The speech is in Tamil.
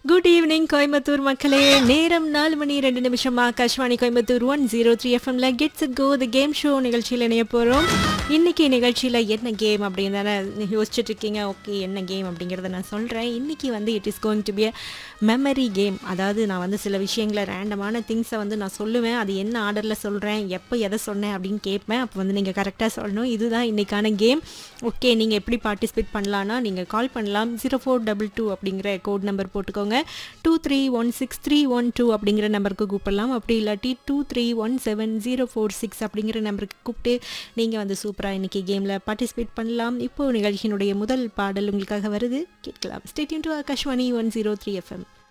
குட் ஈவினிங் கோயம்புத்தூர் மக்களே நேரம் நாலு மணி ரெண்டு நிமிஷம் Akashvani Coimbatore one zero three எஃப்எம்ல gets go the game show நிகழ்ச்சியில் இணைய போகிறோம் இன்னைக்கு நிகழ்ச்சியில் என்ன கேம் அப்படின்னு தானே யோசிச்சுட்டு இருக்கீங்க ஓகே என்ன கேம் அப்படிங்கிறத நான் சொல்கிறேன் இன்னைக்கு வந்து it is going to be a memory game அதாவது நான் வந்து சில விஷயங்களை ரேண்டமான திங்ஸை வந்து நான் சொல்லுவேன் அது என்ன ஆர்டரில் சொல்கிறேன் எப்போ எதை சொன்னேன் அப்படின்னு கேட்பேன் அப்போ வந்து நீங்கள் கரெக்டாக சொல்லணும் இதுதான் இன்னைக்கான கேம் ஓகே நீங்கள் எப்படி பார்ட்டிசிபேட் பண்ணலான்னா நீங்கள் கால் பண்ணலாம் ஜீரோ ஃபோர் டபுள் டூ அப்படிங்கிற கோட் நம்பர் போட்டுக்கோங்க two three one six three one two அப்படிங்கிற நம்பருக்கு கூப்பிடலாம் அப்படி இல்லாட்டி two three one seven zero four six அப்படிங்கிற நம்பருக்கு கூப்பிட்டு நீங்கள் வந்து சூப்பராக இன்றைக்கி கேமில் பார்ட்டிசிபேட் பண்ணலாம் இப்போது நிகழ்ச்சியினுடைய முதல் பாடல் உங்களுக்காக வருது கேட்கலாம் stay tuned to Akashvani one zero three FM